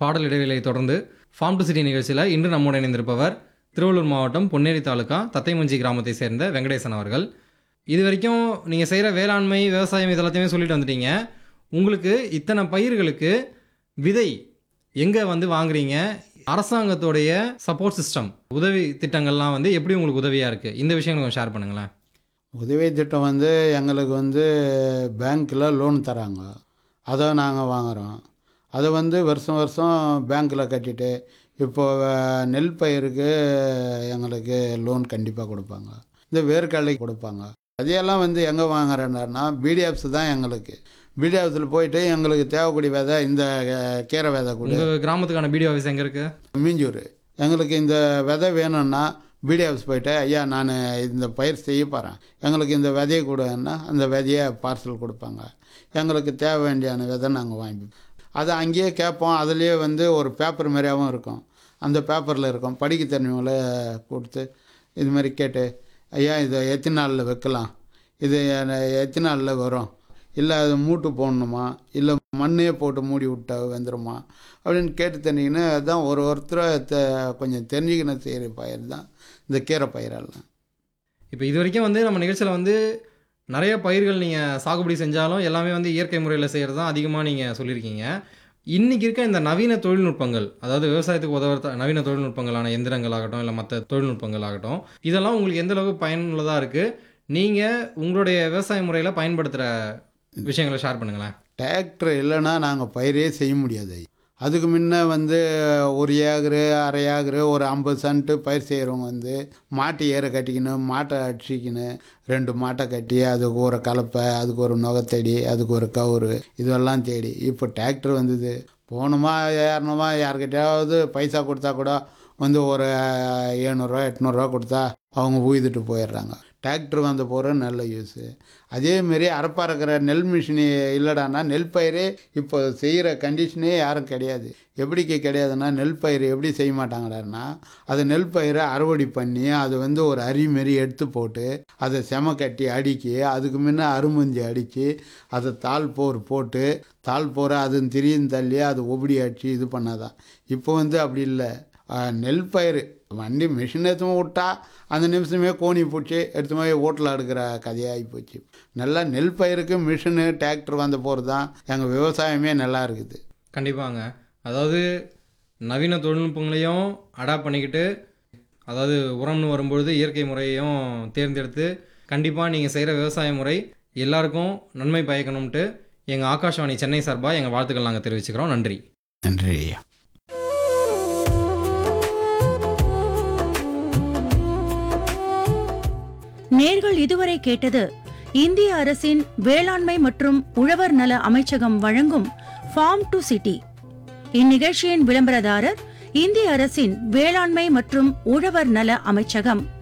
பாடல் இடைவேளையை தொடர்ந்து form to city நிகழ்ச்சியில் இன்று நம்முடன் இணைந்திருப்பவர் திருவள்ளூர் மாவட்டம் பொன்னேரி தாலுகா தத்தைமஞ்சி கிராமத்தை சேர்ந்த வெங்கடேசன் அவர்கள் இது வரைக்கும் நீங்கள் செய்கிற வேளாண்மை விவசாயம் இது எல்லாத்தையுமே சொல்லிட்டு வந்துட்டீங்க உங்களுக்கு இத்தனை பயிர்களுக்கு விதை எங்கே வந்து வாங்குறீங்க அரசாங்கத்தோடைய சப்போர்ட் சிஸ்டம் உதவி திட்டங்கள்லாம் வந்து எப்படி உங்களுக்கு உதவியாக இருக்குது இந்த விஷயங்களை கொஞ்சம் ஷேர் பண்ணுங்களேன் உதவி திட்டம் வந்து எங்களுக்கு வந்து பேங்க்கில் லோன் தராங்க அதை நாங்கள் வாங்குகிறோம் அதை வந்து வருஷம் வருஷம் பேங்க்கில் கட்டிட்டு இப்போ அஹ், நெல் பயிருக்கு எங்களுக்கு லோன் கண்டிப்பாக கொடுப்பாங்க இந்த வேர்க்கடலை கொடுப்பாங்க அதையெல்லாம் வந்து எங்கே வாங்குறேன்னா பிடிஎஃப்ஸ் தான் எங்களுக்கு பிடிஎஃப்ஸில் போயிட்டு எங்களுக்கு தேவைக்கூடிய விதை இந்த அஹ், கீரை விதை கொடு உங்கள் கிராமத்துக்கான பிடிஓ ஆஃபீஸ் எங்கே இருக்குது மீஞ்சூர் எங்களுக்கு இந்த விதை வேணும்னா பிடிஎஃப்ஸ் போயிட்டு ஐயா நான் இந்த பயிர் செய்ய போகிறேன் எங்களுக்கு இந்த விதையை கொடுன்னா அந்த விதையை பார்சல் கொடுப்பாங்க எங்களுக்கு தேவை வேண்டியான விதை நாங்கள் வாங்கிப்போம் அதை அங்கேயே கேட்போம் அதுலேயே வந்து ஒரு பேப்பர் மாதிரியாகவும் இருக்கும் அந்த பேப்பரில் இருக்கும் படிக்க தெரிஞ்சவங்கள கொடுத்து இது மாதிரி கேட்டு ஐயா இதை எத்தனை நாளில் வைக்கலாம் இது எ- எத்தனை நாளில் வரும் இல்லை அது மூட்டு போடணுமா இல்லை மண்ணே போட்டு மூடி விட்டா வந்துருமா அப்படின்னு கேட்டு தெரிஞ்சிங்கன்னா அதுதான் ஒரு ஒருத்தரை தெ கொஞ்சம் தெரிஞ்சுக்கணும் செய்கிற பயிர் தான் இந்த கீரை பயிரெல்லாம் இப்போ இது வரைக்கும் வந்து நம்ம நிகழ்ச்சியில் வந்து நிறைய பயிர்கள் நீங்கள் சாகுபடி செஞ்சாலும் எல்லாமே வந்து இயற்கை முறையில் செய்கிறது தான் அதிகமாக நீங்கள் சொல்லியிருக்கீங்க இன்றைக்கி இருக்க இந்த நவீன தொழில்நுட்பங்கள் அதாவது விவசாயத்துக்கு உதவுற த- நவீன தொழில்நுட்பங்களான எந்திரங்கள் ஆகட்டும் இல்லை மற்ற தொழில்நுட்பங்கள் ஆகட்டும் இதெல்லாம் உங்களுக்கு எந்த அளவுக்கு பயனுள்ளதாக இருக்குது நீங்கள் உங்களுடைய விவசாய முறையில் பயன்படுத்துகிற விஷயங்களை ஷேர் பண்ணுங்களேன் டிராக்டர் இல்லைன்னா நாங்கள் பயிரே செய்ய முடியாது அதுக்கு முன்ன வந்து ஒரு ஏக்கரு அரை ஏக்கரு ஒரு ஐம்பது சென்ட்டு பயிர் செய்கிறவங்க வந்து மாட்டு ஏற கட்டிக்கணும் மாட்டை அடிச்சிக்கணும் ரெண்டு மாட்டை கட்டி அதுக்கு ஒரு கலப்பை அதுக்கு ஒரு நுகத்தடி அதுக்கு ஒரு கவுரு இதெல்லாம் தேடி இப்போ டிராக்டர் வந்தது போகணுமா ஏறணுமா யார்கிட்டயாவது பைசா கொடுத்தா கூட வந்து ஒரு எழுநூறுவா எட்நூறுரூவா கொடுத்தா அவங்க உய்துட்டு போயிடுறாங்க டிராக்டர் வந்த போகிற நல்ல யூஸு அதேமாரி அறப்பறக்கிற நெல் மிஷினு இல்லைடான்னா நெல் பயிரே இப்போ செய்கிற கண்டிஷனே யாரும் கிடையாது எப்படிக்கு கிடையாதுன்னா நெல் பயிர் எப்படி செய்ய மாட்டாங்கடான்னா அது நெல் பயிரை அறுவடை பண்ணி அது வந்து ஒரு அரி மாரி எடுத்து போட்டு அதை செம கட்டி அடுக்கி அதுக்கு முன்ன அருமஞ்சி அடித்து அதை தாள் போர் போட்டு தாள் போரை அது திரியும் தள்ளி அது ஒபடி அடிச்சு இது பண்ணாதான் இப்போ வந்து அப்படி இல்லை ஆஹ், நெல் பயிர் வண்டி மிஷின் எடுத்து விட்டா அந்த நிமிஷமே கோணி பிடிச்சி எடுத்து போய் ஓட்டில் எடுக்கிற கதையாகி போச்சு நல்லா நெல் பயிருக்கு மிஷினு டிராக்டர் வந்த போகிறது தான் எங்கள் விவசாயமே நல்லா இருக்குது கண்டிப்பாங்க அதாவது நவீன தொழில்நுட்பங்களையும் அடாப்ட் பண்ணிக்கிட்டு அதாவது உரம்னு வரும்பொழுது இயற்கை முறையையும் தேர்ந்தெடுத்து கண்டிப்பாக நீங்கள் செய்கிற விவசாய முறை எல்லாருக்கும் நன்மை பயக்கணும்ட்டு எங்கள் ஆகாஷவாணி சென்னை சார்பாக எங்கள் வாழ்த்துக்கள் நாங்கள் தெரிவிச்சுக்கிறோம் நன்றி நன்றி ஐயா நேர்கள் இதுவரை கேட்டது இந்திய அரசின் வேளாண்மை மற்றும் உழவர் நல அமைச்சகம் வழங்கும் ஃபார்ம் டு சிட்டி இந்நிகழ்ச்சியின் விளம்பரதாரர் இந்திய அரசின் வேளாண்மை மற்றும் உழவர் நல அமைச்சகம்